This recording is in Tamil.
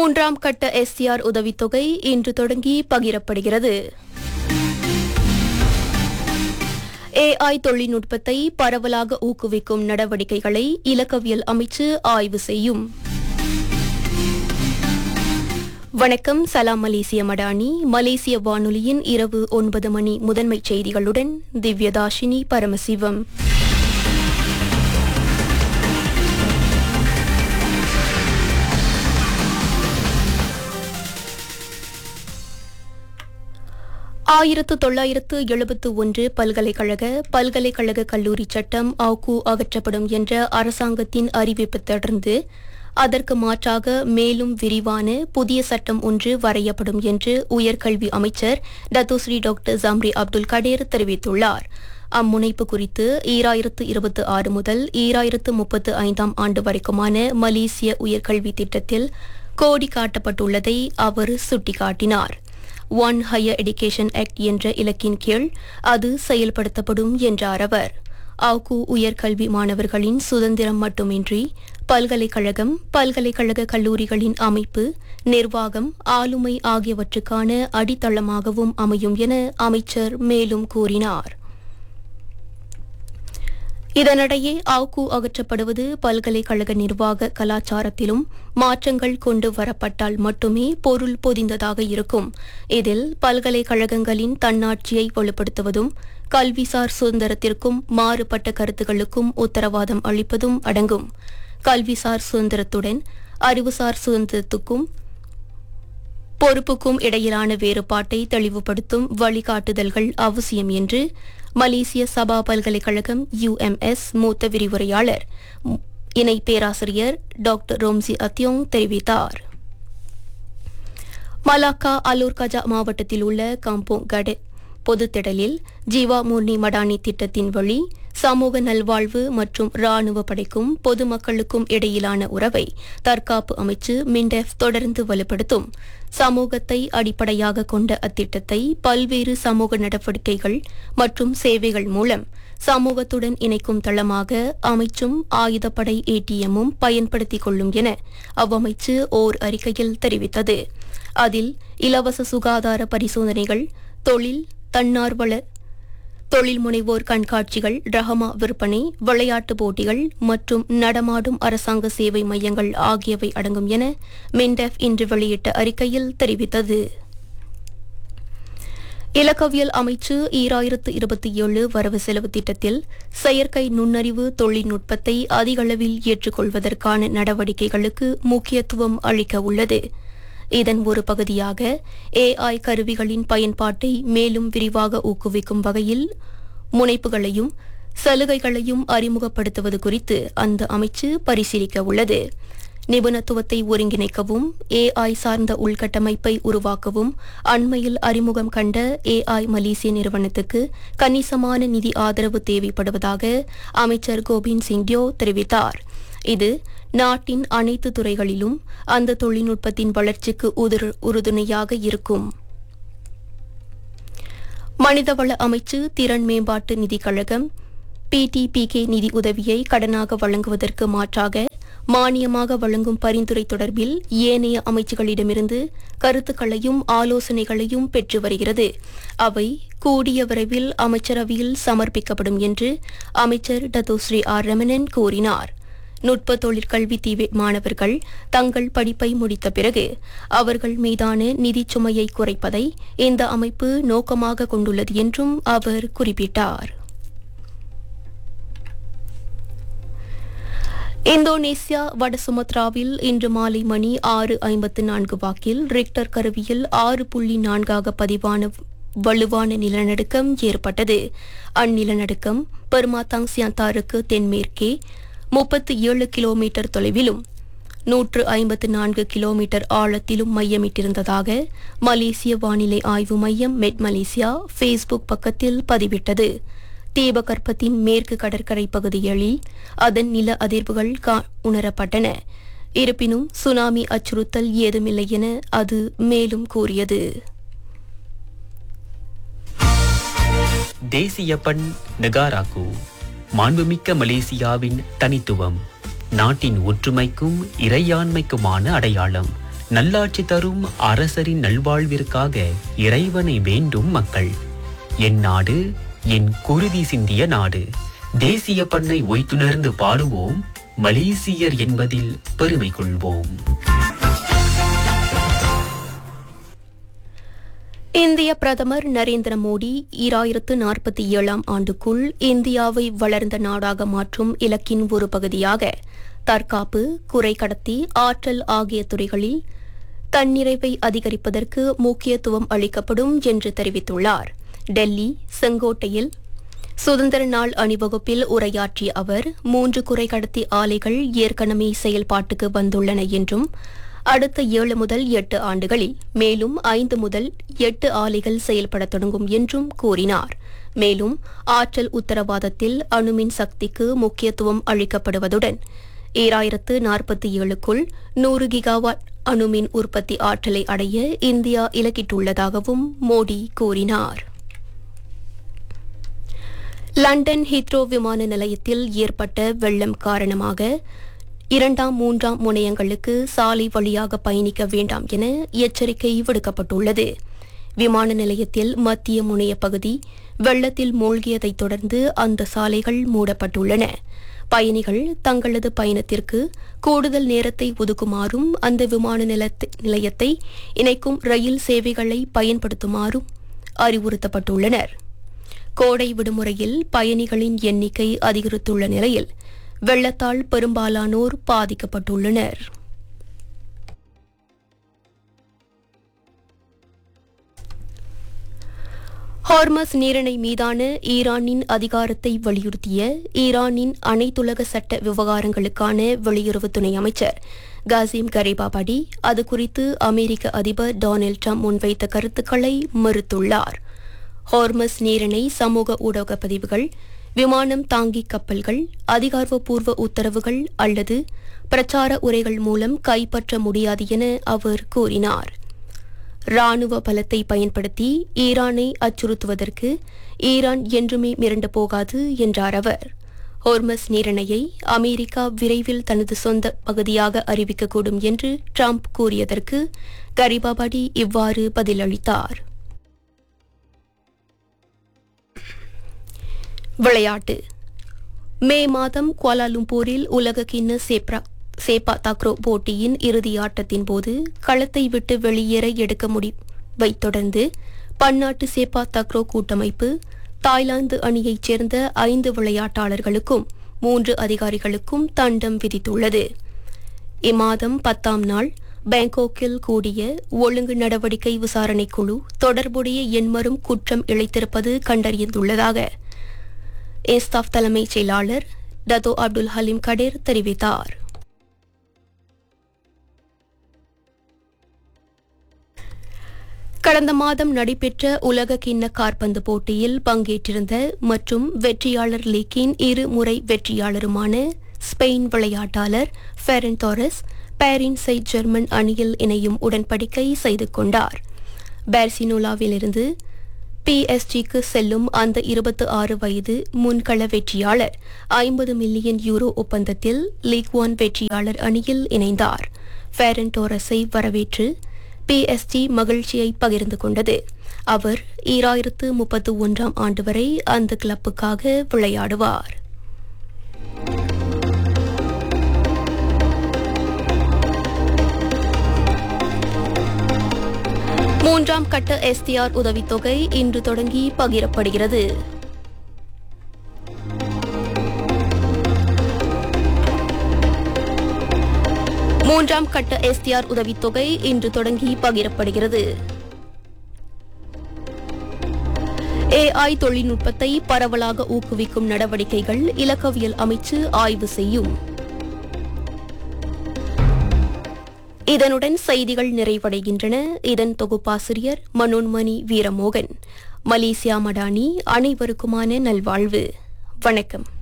மூன்றாம் கட்ட எஸ்டிஆர் உதவித்தொகை இன்று தொடங்கி பகிரப்படுகிறது ஏஐ தொழில்நுட்பத்தை பரவலாக ஊக்குவிக்கும் நடவடிக்கைகளை இலக்கவியல் அமைச்சு ஆய்வு செய்யும் வணக்கம் சலாம் மலேசிய மடானி மலேசிய வானொலியின் இரவு ஒன்பது மணி முதன்மைச் செய்திகளுடன் திவ்யதாஷினி பரமசிவம் ஆயிரத்து தொள்ளாயிரத்து எழுபத்து ஒன்று பல்கலைக்கழக பல்கலைக்கழக கல்லூரி சட்டம் ஆக்கு அகற்றப்படும் என்ற அரசாங்கத்தின் அறிவிப்பை தொடர்ந்து அதற்கு மாற்றாக மேலும் விரிவான புதிய சட்டம் ஒன்று வரையப்படும் என்று உயர்கல்வி அமைச்சர் Datuk Seri doctor Zambry Abdul Kadir தெரிவித்துள்ளார் அம்முனைப்பு குறித்து ஈராயிரத்து இருபத்தி ஆறு முதல் ஈராயிரத்து முப்பத்து ஐந்தாம் ஆண்டு வரைக்குமான மலேசிய உயர்கல்வி திட்டத்தில் கோடி காட்டப்பட்டுள்ளதை அவர் சுட்டிக்காட்டினார் ஒன் ஹையர் எடுகேஷன் ஆக்ட் என்ற இலக்கின் கீழ் அது செயல்படுத்தப்படும் என்றார் அவர் ஆகு உயர்கல்வி மாணவர்களின் சுதந்திரம் மட்டுமின்றி பல்கலைக்கழகம் பல்கலைக்கழக கல்லூரிகளின் அமைப்பு நிர்வாகம் ஆளுமை ஆகியவற்றுக்கான அடித்தளமாகவும் அமையும் என அமைச்சர் மேலும் கூறினார் இதனிடையே ஆக்கு அகற்றப்படுவது பல்கலைக்கழக நிர்வாக கலாச்சாரத்திலும் மாற்றங்கள் கொண்டு வரப்பட்டால் மட்டுமே பொருள் பொதிந்ததாக இருக்கும் இதில் பல்கலைக்கழகங்களின் தன்னாட்சியை வலுப்படுத்துவதும் கல்விசார் சுதந்திரத்திற்கும் மாறுபட்ட கருத்துகளுக்கும் உத்தரவாதம் அளிப்பதும் அடங்கும் கல்விசார் சுதந்திரத்துடன் அறிவுசார் சுதந்திரத்துக்கும் பொறுப்புக்கும் இடையிலான வேறுபாட்டை தெளிவுபடுத்தும் வழிகாட்டுதல்கள் அவசியம் என்று மலேசிய சபா பல்கலைக்கழகம் யுஎம்எஸ் மூத்த விரிவுரையாளர் இணை பேராசிரியர் டாக்டர் ரோம்சி அத்தியோங் தெரிவித்தார் மலாக்கா அலூர் கஜா மாவட்டத்தில் உள்ள காம்போங் கட பொதுத்திடலில் ஜீவா முர்னி மடானி திட்டத்தின் வழி சமூக நல்வாழ்வு மற்றும் ராணுவ படைக்கும் பொதுமக்களுக்கும் இடையிலான உறவை தற்காப்பு அமைச்சு மிண்டெஃப் தொடர்ந்து வலுப்படுத்தும் சமூகத்தை அடிப்படையாக கொண்ட அத்திட்டத்தை பல்வேறு சமூக நடவடிக்கைகள் மற்றும் சேவைகள் மூலம் சமூகத்துடன் இணைக்கும் தளமாக அமைச்சும் ஆயுதப்படை ஏடிஎம்மும் பயன்படுத்திக் கொள்ளும் என அவ்வமைச்சு ஓர் அறிக்கையில் தெரிவித்தது அதில் இலவச சுகாதார பரிசோதனைகள் தொழில் தன்னார்வல தொழில் முனைவோர் கண்காட்சிகள் ரஹமா விற்பனை விளையாட்டு போட்டிகள் மற்றும் நடமாடும் அரசாங்க சேவை மையங்கள் ஆகியவை அடங்கும் என மின்டெஃப் இன்று வெளியிட்ட அறிக்கையில் தெரிவித்தது இலக்கவியல் அமைச்சு ஈராயிரத்து இருபத்தி ஏழு வரவு செலவு திட்டத்தில் செயற்கை நுண்ணறிவு தொழில்நுட்பத்தை அதிகளவில் ஏற்றுக்கொள்வதற்கான நடவடிக்கைகளுக்கு முக்கியத்துவம் அளிக்க உள்ளது இதன் ஒரு பகுதியாக ஏஐ கருவிகளின் பயன்பாட்டை மேலும் விரிவாக ஊக்குவிக்கும் வகையில் முனைப்புகளையும் சலுகைகளையும் அறிமுகப்படுத்துவது குறித்து அந்த அமைச்சு பரிசீலிக்க உள்ளது நிபுணத்துவத்தை ஒருங்கிணைக்கவும் ஏஐ சார்ந்த உள்கட்டமைப்பை உருவாக்கவும் அண்மையில் அறிமுகம் கண்ட ஏஐ மலேசிய நிறுவனத்துக்கு கணிசமான நிதி ஆதரவு தேவைப்படுவதாக அமைச்சர் கோபிந்த் சிங் டியோ தெரிவித்தார் இது நாட்டின் அனைத்து துறைகளிலும் அந்த தொழில்நுட்பத்தின் வளர்ச்சிக்கு உதிர் உறுதுணையாக இருக்கும் மனிதவள அமைச்சு திறன் மேம்பாட்டு நிதிக் கழகம் பிடிபிகே நிதி உதவியை கடனாக வழங்குவதற்கு மாற்றாக மானியமாக வழங்கும் பரிந்துரை தொடர்பில் ஏனைய அமைச்சுகளிடமிருந்து கருத்துக்களையும் ஆலோசனைகளையும் பெற்று வருகிறது அவை கூடிய விரைவில் அமைச்சரவையில் சமர்ப்பிக்கப்படும் என்று அமைச்சர் டத்தோஸ்ரீ ஆர் ரமணன் கூறினார் நுட்ப தொழிற்கல்வி தீவு மாணவர்கள் தங்கள் படிப்பை முடித்த பிறகு அவர்கள் மீதான நிதிச் சுமையை குறைப்பதை இந்த அமைப்பு நோக்கமாக கொண்டுள்ளது என்றும் அவர் குறிப்பிட்டார் இந்தோனேசியா வட சுமத்ராவில் இன்று மாலை மணி ஆறு ஐம்பத்து நான்கு வாக்கில் ரிக்டர் கருவியில் ஆறு புள்ளி நான்காக பதிவான வலுவான நிலநடுக்கம் ஏற்பட்டது அந்நிலநடுக்கம் பெர்மாதாங் சியாந்தாருக்கு தென்மேற்கே முப்பத்தி ஏழு கிலோமீட்டர் தொலைவிலும் நூற்று ஐம்பத்து நான்கு கிலோமீட்டர் ஆழத்திலும் மையமிட்டிருந்ததாக மலேசிய வானிலை ஆய்வு மையம் மெட் மலேசியா ஃபேஸ்புக் பக்கத்தில் பதிவிட்டது தீபகற்பத்தின் மேற்கு கடற்கரை பகுதிகளில் அதன் நில அதிர்வுகள் கா- உணரப்பட்டன இருப்பினும் சுனாமி அச்சுறுத்தல் ஏதுமில்லை என அது மேலும் கூறியது தேசிய பண் நெகாராக்கு மாண்புமிக்க மலேசியாவின் தனித்துவம் நாட்டின் ஒற்றுமைக்கும் இறையாண்மைக்குமான அடையாளம் நல்லாட்சி தரும் அரசரின் நல்வாழ்விற்காக இறைவனை வேண்டும் மக்கள் என் நாடு என் குருதி சிந்திய நாடு தேசிய பண்ணை ஒய்த்துணர்ந்து பாடுவோம் மலேசியர் என்பதில் பெருமை கொள்வோம் இந்திய பிரதமர் நரேந்திர மோடி ஈராயிரத்து நாற்பத்தி ஏழாம் ஆண்டுக்குள் இந்தியாவை வளர்ந்த நாடாக மாற்றும் இலக்கின் ஒரு பகுதியாக தற்காப்பு குறை கடத்தி ஆற்றல் ஆகிய துறைகளில் தன்னிறைவை அதிகரிப்பதற்கு முக்கியத்துவம் அளிக்கப்படும் என்று தெரிவித்துள்ளார் டெல்லி செங்கோட்டையில் சுதந்திர நாள் அணிவகுப்பில் உரையாற்றிய அவர் மூன்று குறை கடத்தி ஆலைகள் ஏற்கனவே செயல்பாட்டுக்கு வந்துள்ளன என்றும் அடுத்த ஏழு முதல் எட்டு ஆண்டுகளில் மேலும் ஐந்து முதல் எட்டு ஆலைகள் செயல்பட தொடங்கும் என்றும் கூறினார் மேலும் ஆற்றல் உத்தரவாதத்தில் அணுமின் சக்திக்கு முக்கியத்துவம் அளிக்கப்படுவதுடன் ஈராயிரத்து நாற்பத்தி ஏழுக்குள் நூறு கிகாவாட் அணுமின் உற்பத்தி ஆற்றலை அடைய இந்தியா இலக்கிட்டுள்ளதாகவும் மோடி கூறினார் லண்டன் ஹீத்ரோ விமான நிலையத்தில் ஏற்பட்ட வெள்ளம் காரணமாக இரண்டாம் மூன்றாம் முனையங்களுக்கு சாலை வழியாக பயணிக்க வேண்டாம் என எச்சரிக்கை விடுக்கப்பட்டுள்ளது விமான நிலையத்தில் மத்திய முனைய பகுதி வெள்ளத்தில் மூழ்கியதைத் தொடர்ந்து அந்த சாலைகள் மூடப்பட்டுள்ளன பயணிகள் தங்களது பயணத்திற்கு கூடுதல் நேரத்தை ஒதுக்குமாறும் அந்த விமான நிலத்த- நிலையத்தை இணைக்கும் ரயில் சேவைகளை பயன்படுத்துமாறும் அறிவுறுத்தப்பட்டுள்ளனர் கோடை விடுமுறையில் பயணிகளின் எண்ணிக்கை அதிகரித்துள்ள நிலையில் வெள்ளத்தால் பெரும்பாலானோர் பாதிக்கப்பட்டுள்ளனர் ஹார்மஸ் நீரிணை மீதான ஈரானின் அதிகாரத்தை வலியுறுத்திய ஈரானின் அனைத்துலக சட்ட விவகாரங்களுக்கான வெளியுறவு துணை அமைச்சர் காசிம் கரீபாபடி அது குறித்து அமெரிக்க அதிபர் டொனால்ட் ட்ரம்ப் முன்வைத்த கருத்துக்களை மறுத்துள்ளார் ஹார்மஸ் நீரிணை சமூக ஊடக பதிவுகள் விமானம் தாங்கி கப்பல்கள் அதிகாரப்பூர்வ உத்தரவுகள் அல்லது பிரச்சார உரைகள் மூலம் கைப்பற்ற முடியாது என அவர் கூறினார் ராணுவ பலத்தை பயன்படுத்தி ஈரானை அச்சுறுத்துவதற்கு ஈரான் என்றுமே மிரண்டு போகாது என்றார் அவர் ஹோர்மஸ் நீரிணையை அமெரிக்கா விரைவில் தனது சொந்த பகுதியாக அறிவிக்கக்கூடும் என்று ட்ரம்ப் கூறியதற்கு கரிபாபடி இவ்வாறு பதிலளித்தார் விளையாட்டு மே மாதம் குவாலாலும்பூரில் உலக கிண்ண சேப்ரா சேப்பா தாக்ரோ போட்டியின் இறுதி ஆட்டத்தின் போது களத்தை விட்டு வெளியேற எடுக்க முடிவை தொடர்ந்து பன்னாட்டு சேப்பா தக்ரோ கூட்டமைப்பு தாய்லாந்து அணியைச் சேர்ந்த ஐந்து விளையாட்டாளர்களுக்கும் மூன்று அதிகாரிகளுக்கும் தண்டம் விதித்துள்ளது இம்மாதம் பத்தாம் நாள் பாங்காக்கில் கூடிய ஒழுங்கு நடவடிக்கை விசாரணைக் குழு தொடர்புடைய எண்மரும் குற்றம் இழைத்திருப்பது கண்டறிந்துள்ளதாக ஏஸ்தாப் தலைமைச் செயலாளர் டதோ அப்துல் ஹலீம் கடேர் தெரிவித்தார் கடந்த மாதம் நடைபெற்ற உலக கிண்ண காற்பந்து போட்டியில் பங்கேற்றிருந்த மற்றும் வெற்றியாளர் லீக்கின் இரு முறை வெற்றியாளருமான ஸ்பெயின் விளையாட்டாளர் ஃபெரன் டாரஸ் பாரின் செயிட் ஜெர்மன் அணியில் இணையும் உடன்படிக்கை செய்து கொண்டார் பார்சினோலாவிலிருந்து பிஎஸ்ஜிக்கு செல்லும் அந்த இருபத்தி ஆறு வயது முன்கள வெற்றியாளர் ஐம்பது மில்லியன் யூரோ ஒப்பந்தத்தில் லீக் ஒன் வெற்றியாளர் அணியில் இணைந்தார் ஃபேரன் டோரஸை வரவேற்று பிஎஸ்ஜி மகிழ்ச்சியை பகிர்ந்து கொண்டது அவர் ஈராயிரத்து முப்பத்து ஒன்றாம் ஆண்டு வரை அந்த கிளப்புக்காக விளையாடுவார் மூன்றாம் கட்ட எஸ்டிஆர் உதவித்தொகை இன்று தொடங்கி பகிரப்படுகிறது மூன்றாம் கட்ட எஸ்டிஆர் உதவித்தொகை இன்று தொடங்கி பகிரப்படுகிறது ஏஐ தொழில்நுட்பத்தை பரவலாக ஊக்குவிக்கும் நடவடிக்கைகள் இலக்கவியல் அமைச்சு ஆய்வு செய்யும் இதனுடன் செய்திகள் நிறைவடைகின்றன இதன் தொகுப்பாசிரியர் மனோன்மணி வீரமோகன் மலேசியா மடானி அனைவருக்குமான நல்வாழ்வு வணக்கம்